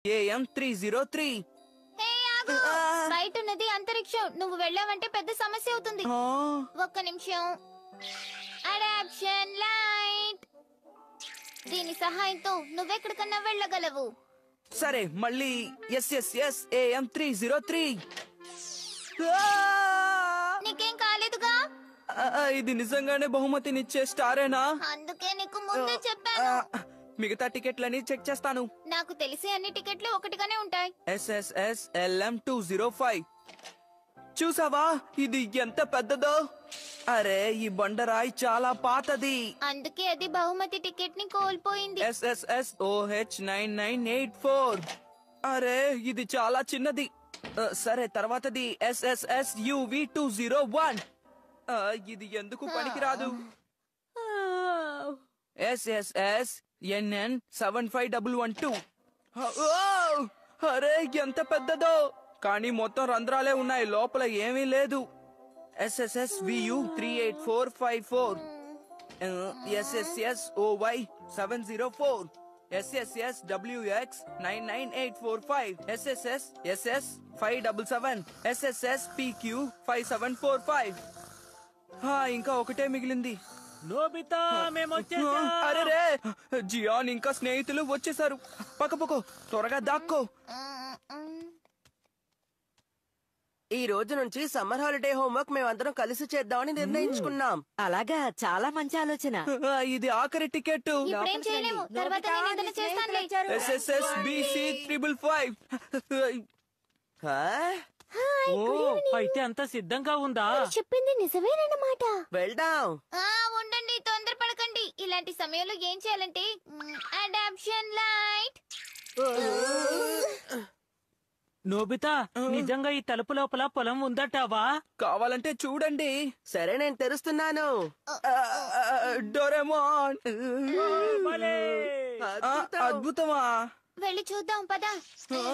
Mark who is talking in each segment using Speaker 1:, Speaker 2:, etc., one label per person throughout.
Speaker 1: AM three zero three
Speaker 2: hey, ఆగు. బయట ఉన్నది అంతరిక్షం నువ్వు వెళ్ళావంటే పెద్ద సమస్య అవుతుంది ఒక్క నిమిషం అడాప్షన్ లైట్ దీని సహాయంతో నువ్వెక్కడికన్నా వెళ్ళగలవు
Speaker 1: సరే మళ్ళీ S S S AM three zero three
Speaker 2: నీకేం కాలేదుగా
Speaker 1: ఇది నిజంగానే బహుమతినిచ్చే స్టారేనా
Speaker 2: అందుకే నీకు ముందే
Speaker 1: ఆ,
Speaker 2: చెప్పాను
Speaker 1: మిగతా టికెట్లని చెక్ చేస్తాను
Speaker 2: నాకు తెలిసి అన్ని టికెట్లు ఒకటిగానే ఉంటాయి
Speaker 1: SSS LM two zero five చూసావా ఇది ఎంత పెద్దదో అరే ఈ బండరాయి చాలా పాతది
Speaker 2: అందుకే అది బహుమతి టికెట్ ని కోల్పోయింది
Speaker 1: SSS OH nine nine eight four అరే ఇది చాలా చిన్నది ఆ, సరే తర్వాతది SSS UV two zero one ఇది ఎందుకు పనికిరాదు SSS NN seven five double one two అరే ఎంత పెద్దదో కానీ మొత్తం రంధ్రాలే ఉన్నాయి లోపల ఏమీ లేదు SSS VU three eight four five four SSS OY seven zero four SSS WX nine nine eight four five SSS SS five double seven SSS PQ five seven four five ఇంకా ఒకటే మిగిలింది
Speaker 3: నోబితా మేము
Speaker 1: అరే రే Gian ఇంకా స్నేహితులు వచ్చేసారు పక్కపక్కో త్వరగా దాక్కో
Speaker 4: ఈ రోజు నుంచి సమ్మర్ హాలిడే హోంవర్క్ మేమందరం కలిసి చేద్దామని నిర్ణయించుకున్నాం
Speaker 5: అలాగా చాలా మంచి ఆలోచన
Speaker 1: ఇది ఆఖరి టికెట్
Speaker 2: ఇప్పుడేం చేయలేము తర్వాత నేను ఏదైనా చేస్తానులే
Speaker 1: SSS BC triple five
Speaker 3: O అయితే అంతా సిద్ధంగా ఉందా
Speaker 2: చెప్పింది నిజమేనన్నమాట
Speaker 4: వెళ్దాం
Speaker 2: ఉండండి తొందరపడకండి ఇలాంటి సమయంలో ఏం చేయాలంటే అడాప్షన్ లైట్
Speaker 3: నోబితా నిజంగా ఈ తలుపు లోపల పొలం ఉందటావా
Speaker 1: కావాలంటే చూడండి
Speaker 4: సరే నేను తెరుస్తున్నాను
Speaker 1: డోరేమోన్ ఆ,
Speaker 4: అద్భుతం.
Speaker 1: అద్భుతమా
Speaker 2: వెళ్ళి చూద్దాం పదా
Speaker 1: ఆ,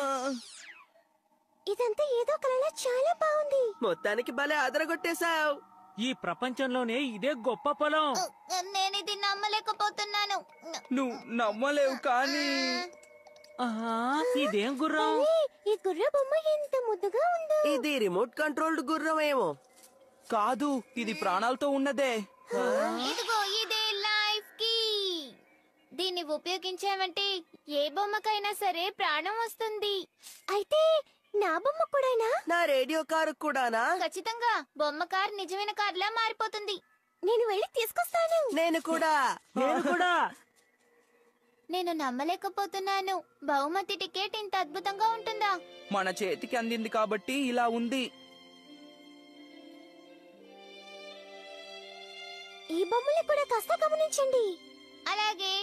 Speaker 2: ఇదంతా ఏదో కళలో చాలా బాగుంది
Speaker 4: మొత్తానికి భలే అదరగొట్టేశావు
Speaker 3: ఈ ప్రపంచంలోనే ఇదే గొప్ప పొలం
Speaker 2: నేను ఇది నమ్మలేకపోతున్నాను
Speaker 1: నువ్వు నమ్మలేవు కానీ
Speaker 3: ఆహా, ఇదేం గుర్రం
Speaker 2: ఈ గుర్ర బొమ్మ ఎంత ముద్దుగా ఉందో
Speaker 4: ఇది రిమోట్ కంట్రోల్డ్ గుర్రమేమో
Speaker 1: కాదు ఇది ప్రాణాలతో ఉన్నదే
Speaker 2: ఇదిగో ఇదే లైఫ్ కి దీన్ని ఉపయోగించామంటే ఏ బొమ్మకైనా సరే ప్రాణం వస్తుంది అయితే నా బొమ్మ కూడానా
Speaker 4: నా రేడియో కారు కూడానా
Speaker 2: ఖచ్చితంగా బొమ్మ కార్ నిజమైన కార్లా మారిపోతుంది నేను వెళ్ళి తీసుకొస్తాను
Speaker 4: నేను కూడా
Speaker 3: నేను కూడా
Speaker 2: నేను నమ్మలేకపోతున్నాను బహుమతి టికెట్ ఇంత అద్భుతంగా ఉంటుందా
Speaker 1: మన చేతికి అందింది కాబట్టి ఇలా ఉంది
Speaker 2: ఈ బొమ్మలు కూడా కాస్త గమనించండి అలాగే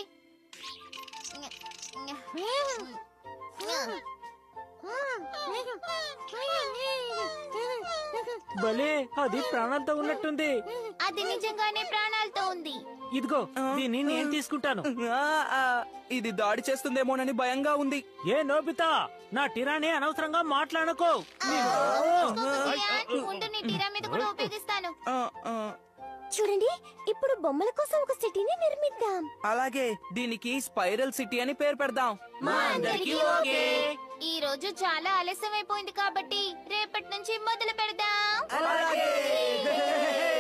Speaker 3: భలే అది ప్రాణాలతో ఉన్నట్టుంది
Speaker 2: అది నిజంగానే ప్రాణాలతో ఉంది
Speaker 3: ఇదిగో దీన్ని నేను తీసుకుంటాను
Speaker 1: ఆ, ఆ, ఇది దాడి చేస్తుందేమోనని భయంగా ఉంది
Speaker 3: ఏ నోబితా నా టిరాని అనవసరంగా మాట్లాడకో
Speaker 2: ఉండు నీ టీరా మీద కూడా ఉపయోగిస్తాను
Speaker 1: ఆ, ఆ,
Speaker 2: చూడండి ఇప్పుడు బొమ్మల కోసం ఒక సిటీని నిర్మిద్దాం
Speaker 1: అలాగే దీనికి స్పైరల్ సిటీ అని పేరు పెడదాం
Speaker 2: ఈ రోజు చాలా ఆలస్యం అయిపోయింది కాబట్టి రేపటి నుంచి మొదలు పెడదాం
Speaker 4: అలాగే